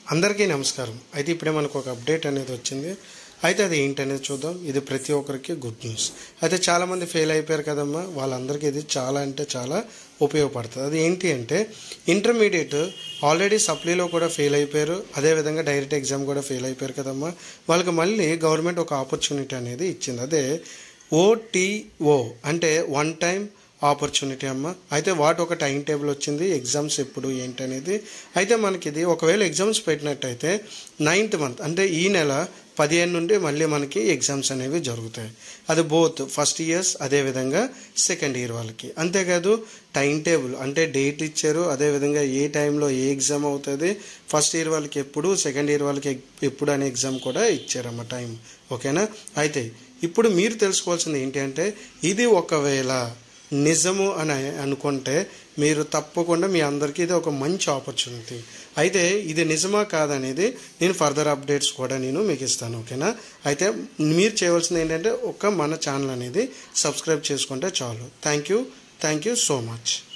అందరికీ నమస్కారం అయితే ఇప్పుడే మనకు ఒక అప్డేట్ అనేది వచ్చింది అయితే అది ఏంటనేది చూద్దాం ఇది ప్రతి ఒక్కరికి గుడ్ న్యూస్ అయితే చాలామంది ఫెయిల్ అయిపోయారు కదమ్మా వాళ్ళందరికీ ఇది చాలా అంటే చాలా ఉపయోగపడుతుంది అది ఏంటి అంటే ఇంటర్మీడియట్ ఆల్రెడీ సప్లీలో కూడా ఫెయిల్ అయిపోయారు అదేవిధంగా డైరెక్ట్ ఎగ్జామ్ కూడా ఫెయిల్ అయిపోయారు కదమ్మా వాళ్ళకి మళ్ళీ గవర్నమెంట్ ఒక ఆపర్చునిటీ అనేది ఇచ్చింది అదే ఓటీఓ అంటే వన్ టైం ఆపర్చునిటీ అమ్మ అయితే వాటి ఒక టైం టేబుల్ వచ్చింది ఎగ్జామ్స్ ఎప్పుడు ఏంటి అనేది అయితే మనకి ఇది ఒకవేళ ఎగ్జామ్స్ పెట్టినట్టయితే నైన్త్ మంత్ అంటే ఈ నెల పదిహేను నుండి మళ్ళీ మనకి ఎగ్జామ్స్ అనేవి జరుగుతాయి అది బోత్ ఫస్ట్ ఇయర్స్ అదేవిధంగా సెకండ్ ఇయర్ వాళ్ళకి అంతేకాదు టైం టేబుల్ అంటే డేట్ ఇచ్చారు అదేవిధంగా ఏ టైంలో ఏ ఎగ్జామ్ అవుతుంది ఫస్ట్ ఇయర్ వాళ్ళకి ఎప్పుడు సెకండ్ ఇయర్ వాళ్ళకి ఎప్పుడు అనే ఎగ్జామ్ కూడా ఇచ్చారమ్మ టైం ఓకేనా అయితే ఇప్పుడు మీరు తెలుసుకోవాల్సింది ఏంటి అంటే ఇది ఒకవేళ నిజము అని అనుకుంటే మీరు తప్పకుండా మీ అందరికీ ఇది ఒక మంచి ఆపర్చునిటీ అయితే ఇది నిజమా కాదనేది నేను ఫర్దర్ అప్డేట్స్ కూడా నేను మీకు ఇస్తాను ఓకేనా అయితే మీరు చేయవలసింది ఏంటంటే ఒక మన ఛానల్ అనేది సబ్స్క్రైబ్ చేసుకుంటే చాలు thank you thank you so much